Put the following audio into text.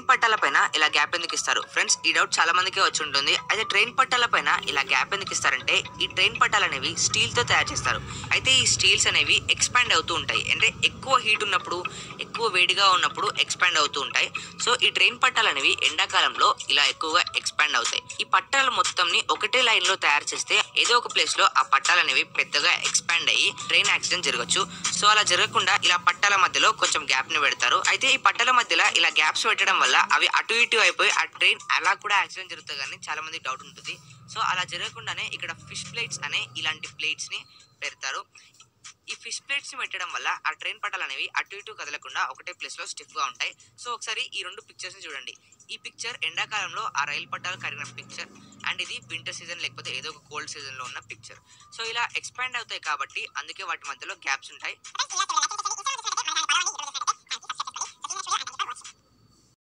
పట్టాల పైన ఇలా గ్యాప్ ఎందుకు ఇస్తారు ఫ్రెండ్స్ ఈ డౌట్ చాలా మందికి వచ్చి ఉంటుంది అయితే ట్రైన్ పట్టాల పైన ఇలా గ్యాప్ ఎందుకు ఇస్తారంటే ఈ ట్రైన్ పట్టాలు అనేవి స్టీల్ తో తయారు చేస్తారు అయితే ఈ స్టీల్స్ అనేవి ఎక్స్పాండ్ అవుతూ ఉంటాయి అంటే ఎక్కువ హీట్ ఉన్నప్పుడు ఎక్కువ వేడిగా ఉన్నప్పుడు ఎక్స్పాండ్ అవుతూ ఉంటాయి సో ఈ ట్రైన్ పట్టాలు అనేవి ఎండాకాలంలో ఇలా ఎక్కువగా ఎక్స్పాండ్ అవుతాయి ఈ పట్టాల మొత్తంని ఒకటే లైన్ లో తయారు చేస్తే ఏదో ఒక ప్లేస్ లో ఆ పట్టాలు అనేవి పెద్దగా ఎక్స్పాండ్ అయ్యి ట్రైన్ యాక్సిడెంట్ జరగచ్చు సో అలా జరగకుండా ఇలా పట్టాల మధ్యలో కొంచెం గ్యాప్ ని పెడతారు అయితే ఈ పట్టాల మధ్యలో ఇలా గ్యాప్స్ పెట్టడం వల్ల అవి అటు ఇటు అయిపోయి ఆ ట్రైన్ అలా కూడా యాక్సిడెంట్ జరుగుతుంది కానీ చాలా మంది డౌట్ ఉంటుంది సో అలా జరగకుండానే ఇక్కడ ఫిష్ ప్లేట్స్ అనే ఇలాంటి ప్లేట్స్ ని పెడతారు ఈ ఫిష్ ప్లేట్స్ ని పెట్టడం వల్ల ఆ ట్రైన్ పట్టాలు అనేవి అటు ఇటు కదలకుండా ఒకటే ప్లేస్ లో స్టిఫ్ గా ఉంటాయి సో ఒకసారి ఈ రెండు పిక్చర్స్ ని చూడండి ఈ పిక్చర్ ఎండాకాలంలో ఆ రైలు పట్టాలు కరిగిన పిక్చర్ అండ్ ఇది వింటర్ సీజన్ లేకపోతే ఏదో ఒక కోల్డ్ సీజన్ లో ఉన్న పిక్చర్ సో ఇలా ఎక్స్పాండ్ అవుతాయి కాబట్టి అందుకే వాటి మధ్యలో గ్యాప్స్ ఉంటాయి ఫ్రెండ్స్ ఇలా చూడండి